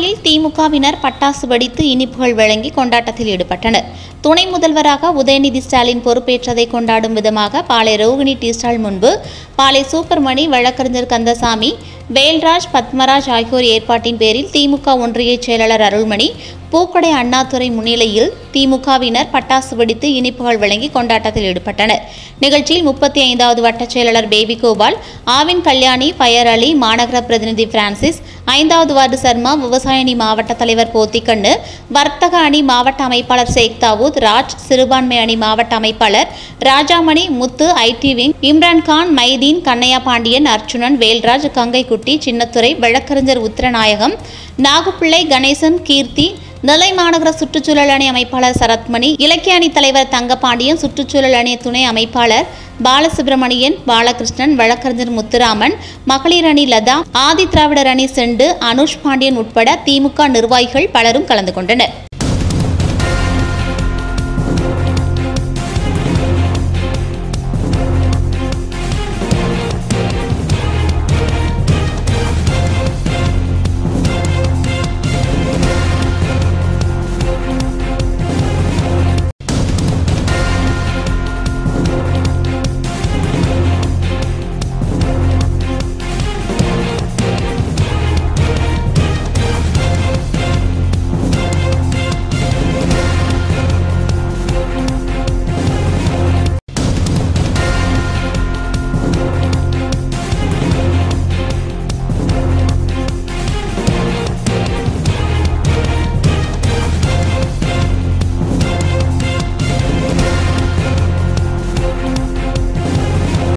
பாளையில் திமுகவினர் பட்டாசு வெடித்து இனிப்புகள் வழங்கி கொண்டாட்டத்தில் ஈடுபட்டனர் துணை முதல்வராக உதயநிதி ஸ்டாலின் பொறுப்பேற்றதை கொண்டாடும் விதமாக பாளை ரோகிணி டீ ஸ்டால் முன்பு பாளை சூப்பர்மணி வழக்கறிஞர் கந்தசாமி வேல்ராஜ் பத்மராஜ் ஆகியோர் ஏற்பாட்டின் பேரில் திமுக ஒன்றிய செயலாளர் அருள்மணி பூக்கடை அண்ணாதுரை முன்னிலையில் திமுகவினர் பட்டாசு வெடித்து இனிப்புகள் வழங்கி கொண்டாட்டத்தில் ஈடுபட்டனர் நிகழ்ச்சியில் முப்பத்தி ஐந்தாவது வட்டச் செயலாளர் பேபி கோபால் ஆவின் கல்யாணி பயர் அலி மாநகர பிரதிநிதி பிரான்சிஸ் ஐந்தாவது வார்டு சர்மா விவசாய அணி மாவட்ட தலைவர் போத்திக்கண்ணு வர்த்தக அணி மாவட்ட அமைப்பாளர் ஷேக் தாவூத் ராஜ் சிறுபான்மை அணி மாவட்ட அமைப்பாளர் ராஜாமணி முத்து ஐடி விங் இம்ரான்கான் மைதீன் கண்ணையா பாண்டியன் அர்ச்சுனன் வேல்ராஜ் கங்கைக்குட்டி சின்னத்துறை வழக்கறிஞர் உத்திரநாயகம் நாகுப்பிள்ளை கணேசன் கீர்த்தி நெல்லை மாநகர சுற்றுச்சூழல் அணி அமைப்பாளர் சரத்மணி இலக்கிய அணி தலைவர் தங்கபாண்டியன் சுற்றுச்சூழல் அணி துணை அமைப்பாளர் பாலசுப்ரமணியன் பாலகிருஷ்ணன் வழக்கறிஞர் முத்துராமன் மகளிர் அணி லதா ஆதி திராவிடர் அணி செண்டு அனுஷ் பாண்டியன் உட்பட திமுக நிர்வாகிகள் பலரும் கலந்து கொண்டனர்